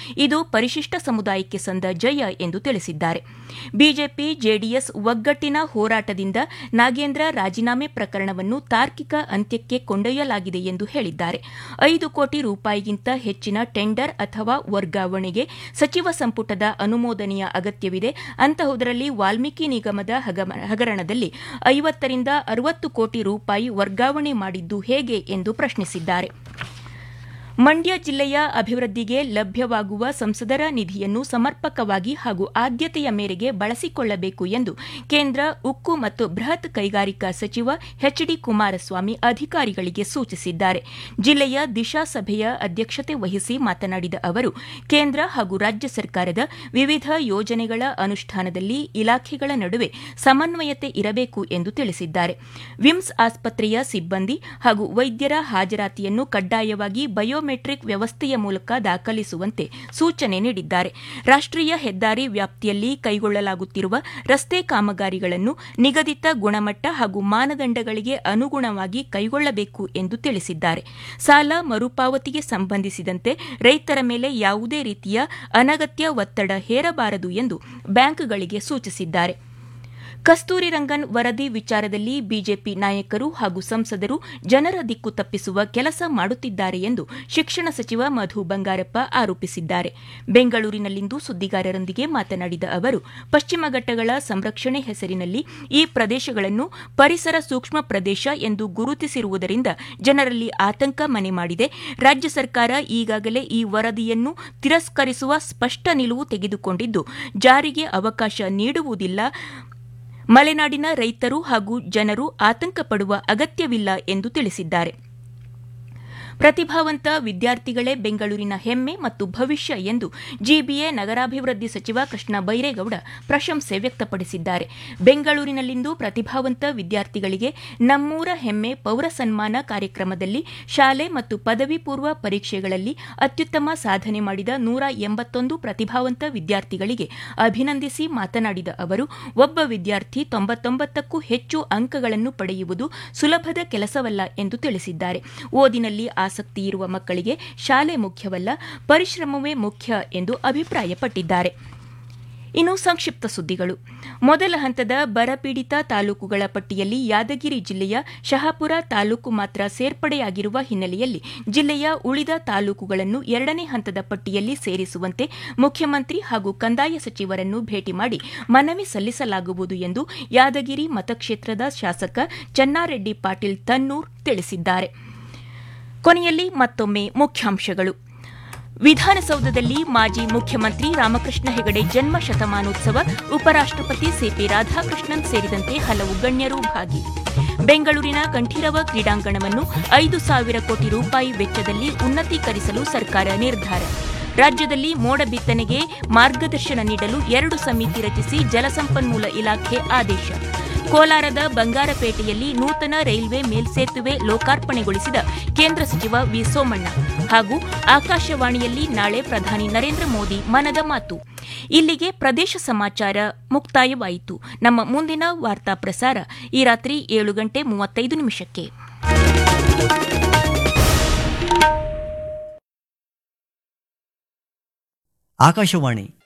ಇದು ಪರಿಶಿಷ್ಟ ಸಮುದಾಯಕ್ಕೆ ಸಂದ ಜಯ ಎಂದು ತಿಳಿಸಿದ್ದಾರೆ ಬಿಜೆಪಿ ಜೆಡಿಎಸ್ ಒಗ್ಗಟ್ಟಿನ ಹೋರಾಟದಿಂದ ನಾಗೇಂದ್ರ ರಾಜೀನಾಮೆ ಪ್ರಕರಣವನ್ನು ತಾರ್ಕಿಕ ಅಂತ್ಯಕ್ಕೆ ಕೊಂಡೊಯ್ಯಲಾಗಿದೆ ಎಂದು ಹೇಳಿದ್ದಾರೆ ಐದು ಕೋಟಿ ರೂಪಾಯಿಗಿಂತ ಹೆಚ್ಚಿನ ಟೆಂಡರ್ ಅಥವಾ ವರ್ಗಾವಣೆಗೆ ಸಚಿವ ಸಂಪುಟದ ಅನುಮೋದನೆಯ ಅಗತ್ಯವಿದೆ ಅಂತಹುದರಲ್ಲಿ ವಾಲ್ಮೀಕಿ ನಿಗಮದ ಹಗರಣದಲ್ಲಿ ಐವತ್ತರಿಂದ ಅರವತ್ತು ಕೋಟಿ ರೂಪಾಯಿ ವರ್ಗಾವಣೆ ಮಾಡಿದ್ದು ಹೇಗೆ ಎಂದು ಪ್ರಶ್ನಿಸಿದ್ದಾರೆ ಮಂಡ್ಯ ಜಿಲ್ಲೆಯ ಅಭಿವೃದ್ಧಿಗೆ ಲಭ್ಯವಾಗುವ ಸಂಸದರ ನಿಧಿಯನ್ನು ಸಮರ್ಪಕವಾಗಿ ಹಾಗೂ ಆದ್ಯತೆಯ ಮೇರೆಗೆ ಬಳಸಿಕೊಳ್ಳಬೇಕು ಎಂದು ಕೇಂದ್ರ ಉಕ್ಕು ಮತ್ತು ಬೃಹತ್ ಕೈಗಾರಿಕಾ ಸಚಿವ ಎಚ್ ಡಿ ಕುಮಾರಸ್ವಾಮಿ ಅಧಿಕಾರಿಗಳಿಗೆ ಸೂಚಿಸಿದ್ದಾರೆ ಜಿಲ್ಲೆಯ ದಿಶಾ ಸಭೆಯ ಅಧ್ಯಕ್ಷತೆ ವಹಿಸಿ ಮಾತನಾಡಿದ ಅವರು ಕೇಂದ್ರ ಹಾಗೂ ರಾಜ್ಯ ಸರ್ಕಾರದ ವಿವಿಧ ಯೋಜನೆಗಳ ಅನುಷ್ಠಾನದಲ್ಲಿ ಇಲಾಖೆಗಳ ನಡುವೆ ಸಮನ್ವಯತೆ ಇರಬೇಕು ಎಂದು ತಿಳಿಸಿದ್ದಾರೆ ವಿಮ್ಸ್ ಆಸ್ಪತ್ರೆಯ ಸಿಬ್ಬಂದಿ ಹಾಗೂ ವೈದ್ಯರ ಹಾಜರಾತಿಯನ್ನು ಕಡ್ಡಾಯವಾಗಿ ಬಯೋ ಬಯೋಮೆಟ್ರಿಕ್ ವ್ಯವಸ್ಥೆಯ ಮೂಲಕ ದಾಖಲಿಸುವಂತೆ ಸೂಚನೆ ನೀಡಿದ್ದಾರೆ ರಾಷ್ಟೀಯ ಹೆದ್ದಾರಿ ವ್ಯಾಪ್ತಿಯಲ್ಲಿ ಕೈಗೊಳ್ಳಲಾಗುತ್ತಿರುವ ರಸ್ತೆ ಕಾಮಗಾರಿಗಳನ್ನು ನಿಗದಿತ ಗುಣಮಟ್ಟ ಹಾಗೂ ಮಾನದಂಡಗಳಿಗೆ ಅನುಗುಣವಾಗಿ ಕೈಗೊಳ್ಳಬೇಕು ಎಂದು ತಿಳಿಸಿದ್ದಾರೆ ಸಾಲ ಮರುಪಾವತಿಗೆ ಸಂಬಂಧಿಸಿದಂತೆ ರೈತರ ಮೇಲೆ ಯಾವುದೇ ರೀತಿಯ ಅನಗತ್ಯ ಒತ್ತಡ ಹೇರಬಾರದು ಎಂದು ಬ್ಯಾಂಕ್ಗಳಿಗೆ ಸೂಚಿಸಿದ್ದಾರೆ ಕಸ್ತೂರಿ ರಂಗನ್ ವರದಿ ವಿಚಾರದಲ್ಲಿ ಬಿಜೆಪಿ ನಾಯಕರು ಹಾಗೂ ಸಂಸದರು ಜನರ ದಿಕ್ಕು ತಪ್ಪಿಸುವ ಕೆಲಸ ಮಾಡುತ್ತಿದ್ದಾರೆ ಎಂದು ಶಿಕ್ಷಣ ಸಚಿವ ಮಧು ಬಂಗಾರಪ್ಪ ಆರೋಪಿಸಿದ್ದಾರೆ ಬೆಂಗಳೂರಿನಲ್ಲಿಂದು ಸುದ್ದಿಗಾರರೊಂದಿಗೆ ಮಾತನಾಡಿದ ಅವರು ಪಶ್ಚಿಮ ಘಟ್ಟಗಳ ಸಂರಕ್ಷಣೆ ಹೆಸರಿನಲ್ಲಿ ಈ ಪ್ರದೇಶಗಳನ್ನು ಪರಿಸರ ಸೂಕ್ಷ್ಮ ಪ್ರದೇಶ ಎಂದು ಗುರುತಿಸಿರುವುದರಿಂದ ಜನರಲ್ಲಿ ಆತಂಕ ಮನೆ ಮಾಡಿದೆ ರಾಜ್ಯ ಸರ್ಕಾರ ಈಗಾಗಲೇ ಈ ವರದಿಯನ್ನು ತಿರಸ್ಕರಿಸುವ ಸ್ಪಷ್ಟ ನಿಲುವು ತೆಗೆದುಕೊಂಡಿದ್ದು ಜಾರಿಗೆ ಅವಕಾಶ ನೀಡುವುದಿಲ್ಲ ಮಲೆನಾಡಿನ ರೈತರು ಹಾಗೂ ಜನರು ಆತಂಕ ಪಡುವ ಅಗತ್ಯವಿಲ್ಲ ಎಂದು ತಿಳಿಸಿದ್ದಾರೆ ಪ್ರತಿಭಾವಂತ ವಿದ್ಯಾರ್ಥಿಗಳೇ ಬೆಂಗಳೂರಿನ ಹೆಮ್ಮೆ ಮತ್ತು ಭವಿಷ್ಯ ಎಂದು ಜಿಬಿಎ ನಗರಾಭಿವೃದ್ಧಿ ಸಚಿವ ಕೃಷ್ಣ ಬೈರೇಗೌಡ ಪ್ರಶಂಸೆ ವ್ಯಕ್ತಪಡಿಸಿದ್ದಾರೆ ಬೆಂಗಳೂರಿನಲ್ಲಿಂದು ಪ್ರತಿಭಾವಂತ ವಿದ್ಯಾರ್ಥಿಗಳಿಗೆ ನಮ್ಮೂರ ಹೆಮ್ಮೆ ಪೌರ ಸನ್ಮಾನ ಕಾರ್ಯಕ್ರಮದಲ್ಲಿ ಶಾಲೆ ಮತ್ತು ಪದವಿ ಪೂರ್ವ ಪರೀಕ್ಷೆಗಳಲ್ಲಿ ಅತ್ಯುತ್ತಮ ಸಾಧನೆ ಮಾಡಿದ ನೂರ ಎಂಬತ್ತೊಂದು ಪ್ರತಿಭಾವಂತ ವಿದ್ಯಾರ್ಥಿಗಳಿಗೆ ಅಭಿನಂದಿಸಿ ಮಾತನಾಡಿದ ಅವರು ಒಬ್ಬ ವಿದ್ಯಾರ್ಥಿ ತೊಂಬತ್ತೊಂಬತ್ತಕ್ಕೂ ಹೆಚ್ಚು ಅಂಕಗಳನ್ನು ಪಡೆಯುವುದು ಸುಲಭದ ಕೆಲಸವಲ್ಲ ಎಂದು ತಿಳಿಸಿದ್ದಾರೆ ಓದಿನಲ್ಲಿ ಆಸಕ್ತಿ ಇರುವ ಮಕ್ಕಳಿಗೆ ಶಾಲೆ ಮುಖ್ಯವಲ್ಲ ಪರಿಶ್ರಮವೇ ಮುಖ್ಯ ಎಂದು ಅಭಿಪ್ರಾಯಪಟ್ಟಿದ್ದಾರೆ ಇನ್ನು ಸಂಕ್ಷಿಪ್ತ ಸುದ್ದಿಗಳು ಮೊದಲ ಹಂತದ ಬರಪೀಡಿತ ತಾಲೂಕುಗಳ ಪಟ್ಟಿಯಲ್ಲಿ ಯಾದಗಿರಿ ಜಿಲ್ಲೆಯ ಶಹಾಪುರ ತಾಲೂಕು ಮಾತ್ರ ಸೇರ್ಪಡೆಯಾಗಿರುವ ಹಿನ್ನೆಲೆಯಲ್ಲಿ ಜಿಲ್ಲೆಯ ಉಳಿದ ತಾಲೂಕುಗಳನ್ನು ಎರಡನೇ ಹಂತದ ಪಟ್ಟಿಯಲ್ಲಿ ಸೇರಿಸುವಂತೆ ಮುಖ್ಯಮಂತ್ರಿ ಹಾಗೂ ಕಂದಾಯ ಸಚಿವರನ್ನು ಭೇಟಿ ಮಾಡಿ ಮನವಿ ಸಲ್ಲಿಸಲಾಗುವುದು ಎಂದು ಯಾದಗಿರಿ ಮತಕ್ಷೇತ್ರದ ಶಾಸಕ ಚನ್ನಾರೆಡ್ಡಿ ಪಾಟೀಲ್ ತನ್ನೂರ್ ತಿಳಿಸಿದ್ದಾರೆ ಕೊನೆಯಲ್ಲಿ ಮತ್ತೊಮ್ಮೆ ಮುಖ್ಯಾಂಶಗಳು ವಿಧಾನಸೌಧದಲ್ಲಿ ಮಾಜಿ ಮುಖ್ಯಮಂತ್ರಿ ರಾಮಕೃಷ್ಣ ಹೆಗಡೆ ಜನ್ಮ ಶತಮಾನೋತ್ಸವ ಉಪರಾಷ್ಟಪತಿ ಸಿಪಿ ರಾಧಾಕೃಷ್ಣನ್ ಸೇರಿದಂತೆ ಹಲವು ಗಣ್ಯರು ಭಾಗಿ ಬೆಂಗಳೂರಿನ ಕಂಠೀರವ ಕ್ರೀಡಾಂಗಣವನ್ನು ಐದು ಸಾವಿರ ಕೋಟಿ ರೂಪಾಯಿ ವೆಚ್ಚದಲ್ಲಿ ಉನ್ನತೀಕರಿಸಲು ಸರ್ಕಾರ ನಿರ್ಧಾರ ರಾಜ್ಯದಲ್ಲಿ ಮೋಡ ಬಿತ್ತನೆಗೆ ಮಾರ್ಗದರ್ಶನ ನೀಡಲು ಎರಡು ಸಮಿತಿ ರಚಿಸಿ ಜಲಸಂಪನ್ಮೂಲ ಇಲಾಖೆ ಆದೇಶ ಕೋಲಾರದ ಬಂಗಾರಪೇಟೆಯಲ್ಲಿ ನೂತನ ರೈಲ್ವೆ ಮೇಲ್ಸೇತುವೆ ಲೋಕಾರ್ಪಣೆಗೊಳಿಸಿದ ಕೇಂದ್ರ ಸಚಿವ ವಿ ಸೋಮಣ್ಣ ಹಾಗೂ ಆಕಾಶವಾಣಿಯಲ್ಲಿ ನಾಳೆ ಪ್ರಧಾನಿ ನರೇಂದ್ರ ಮೋದಿ ಮನದ ಮಾತು ಇಲ್ಲಿಗೆ ಪ್ರದೇಶ ಸಮಾಚಾರ ಮುಕ್ತಾಯವಾಯಿತು ನಮ್ಮ ಮುಂದಿನ ವಾರ್ತಾ ಪ್ರಸಾರ ಈ ರಾತ್ರಿ ಏಳು ಗಂಟೆ ಮೂವತ್ತೈದು ನಿಮಿಷಕ್ಕೆ ಆಕಾಶವಾಣಿ